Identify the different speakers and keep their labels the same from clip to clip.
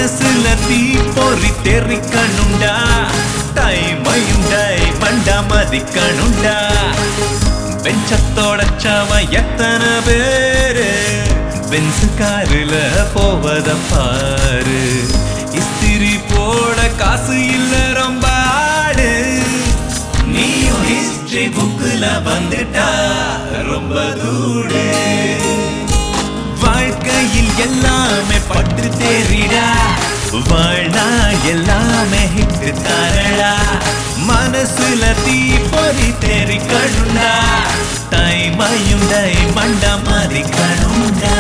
Speaker 1: மனசுல தீ பொறி தெரிக்கணுண்டா டைமையும் டைமண்டா மதிக்கணுண்டா வெஞ்சத்தோட சாவ எத்தனை பேரு பென்சு காருல போவத பாரு இஸ்திரி போட காசு இல்ல ரொம்ப ஆடு நீயும் ஹிஸ்டரி புக்குல வந்துட்டா ரொம்ப தூடு வாழ்க்கையில் எல்லாமே பட்டு தேறிடா வாழ்நா எல்லாமே ஹிட்டு தாரடா மனசுல தீ பொறி தெரிக்கணுண்டா டைமையும் டைமண்டா மதிக்கணுண்டா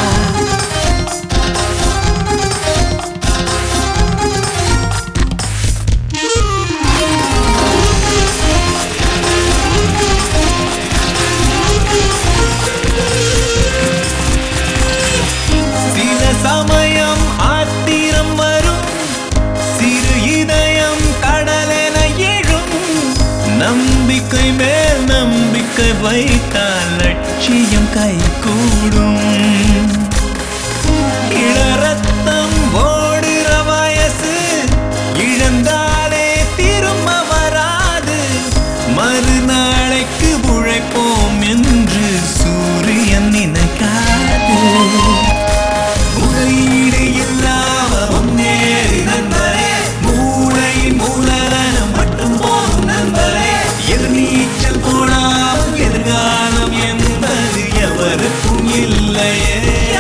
Speaker 1: சில சமயம் ஆத்திரம் வரும் சிறு இதயம் கடலென எழும் நம்பிக்கை மேல் நம்பிக்கை வைத்தால் லட்சியம் கை கூடும் இளரத்தம் ஓடுற வயசு இழந்தாலே திரும்ப வராது மறுநாளைக்கு உழைப்போம் என்று சூரியன் நினைக்காது முதலீடு இல்லாம முன்னேறி நண்பரே மூளையின் மூலதனம் மட்டும் போதும் நண்பரே எதிர்நீச்சல் போனாலும் எதிர்காலம் என்பது எவருக்கும் இல்லையே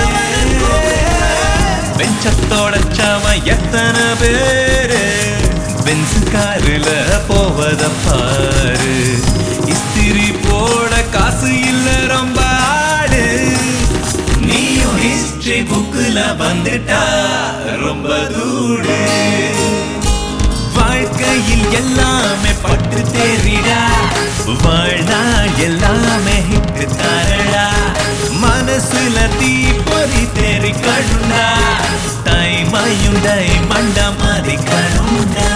Speaker 1: வெஞ்சத்தோட சாம எத்தனை பேரு பென்சு காருல போவத பாரு இஸ்திரி போட காசு இல்ல ரொம்ப ஆடு நீயும் ஹிஸ்டரி புக்குல வந்துட்டா ரொம்ப தூடு வாழ்க்கையில் எல்லாமே பட்டு தேறிடா வாழ்நாள் எல்லாமே ஹிட்டு தாரடா மனசுல தீ பொறி தெரிக்கணுண்டா டைமையும் டைமண்டா மதிக்கணுண்டா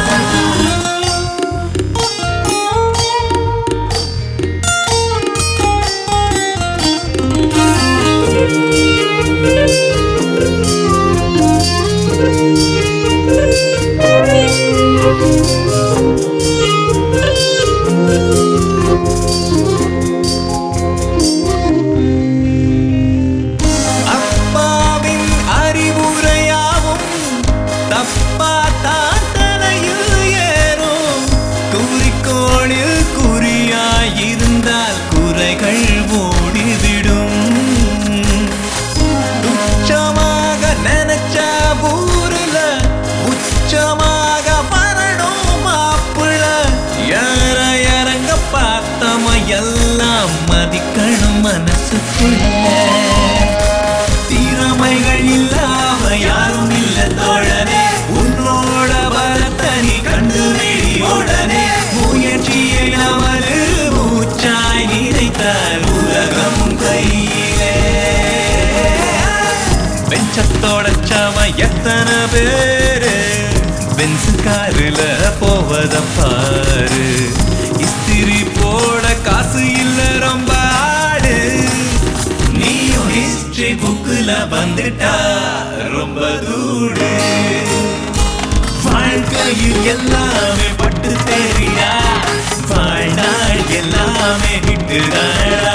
Speaker 1: அப்பாவின் அறிவுரையாவும் தப்பா தான் தலையில் ஏறும் குறிக்கோளில் குறியாயிருந்தால் குறைகள் ஓடிவிடும் துச்சமாக நினைச்ச ஊருல உச்சமாக வரணும் மாப்பிள யார இறங்க பார்த்தம எல்லாம் மதிக்கணும் மனசுக்குள்ள திறமைகள் இல்லாம யாரும் இல்ல தோழனே உன்னோட பலத்தை நீ கண்டுபிடி உடனே முயற்சியை நமது மூச்சாய் நினைத்தால் உலகம் கையிலே வெஞ்சத்தோட சாம எத்தனை பேரு பென்சு காருல போவத பாரு இஸ்திரி போட காசு இல்ல ரொம்ப ஆடு நீயும் ஹிஸ்டரி புக்குல வந்துட்டா ரொம்ப தூடு வாழ்க்கையில் எல்லாமே பட்டு தேறிடா வாழ்நாள் எல்லாமே விட்டுதாடா